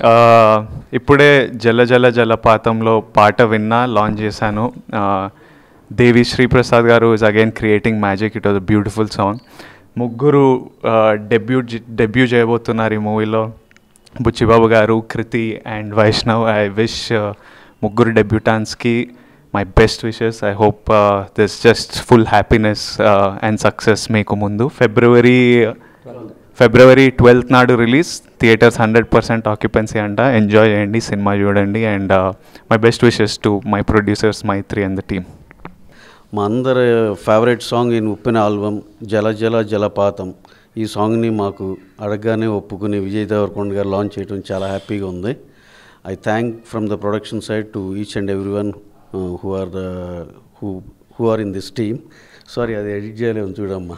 ఇప్పుడే జల జల జలపాతంలో పాట విన్నా లాంచ్ చేశాను దేవి శ్రీప్రసాద్ గారు is again creating magic it was a beautiful song ముగ్గురు డెబ్యూ డెబ్యూ చేయబోతున్నారు ఈ మూవీలో బుచ్చిబాబు గారు Krithi and Vaishnav I wish ముగ్గురు డెబ్యూటాన్స్కి my best wishes I hope this just full happiness and success మీకు ముందు ఫిబ్రవరి ఫిబ్రవరి ట్వెల్త్ నాడు release theatres hundred percent occupancy అంట ఎంజాయ్ చేయండి సినిమా చూడండి and my best wishes to my producers Mythri and the team మా అందరి ఫేవరెట్ సాంగ్ ఇన్ ఉప్పిన ఆల్బమ్ జల జల జలపాతం ఈ సాంగ్ని మాకు అడగగానే ఒప్పుకుని విజయ్ దేవరకొండ గారు లాంచ్ చేయడం చాలా హ్యాపీగా ఉంది I thank from the production side to each and every one who are who who are in this team sorry అది ఎడిట్ చేయలేము చూడమ్మా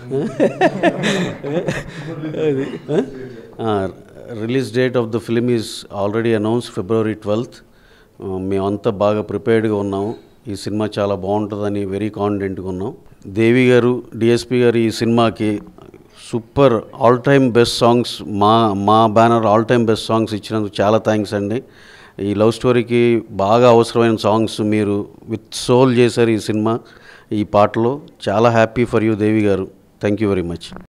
అది release date of the film is already announce February twelfth మేమంతా బాగా ప్రిపేర్డ్గా ఉన్నాము ఈ cinema చాలా బాగుంటుందని వెరీ కాన్ఫిడెంట్గా ఉన్నాం దేవి గారు డిఎస్పి గారు ఈ సినిమాకి super all time best songs మా మా banner all time best songs ఇచ్చినందుకు చాలా థ్యాంక్స్ అండి ఈ లవ్ స్టోరీకి బాగా అవసరమైన సాంగ్స్ మీరు విత్ సోల్ చేశారు ఈ సినిమా ఈ పాటలో చాలా హ్యాపీ ఫర్ యూ దేవి గారు థ్యాంక్ యూ వెరీ మచ్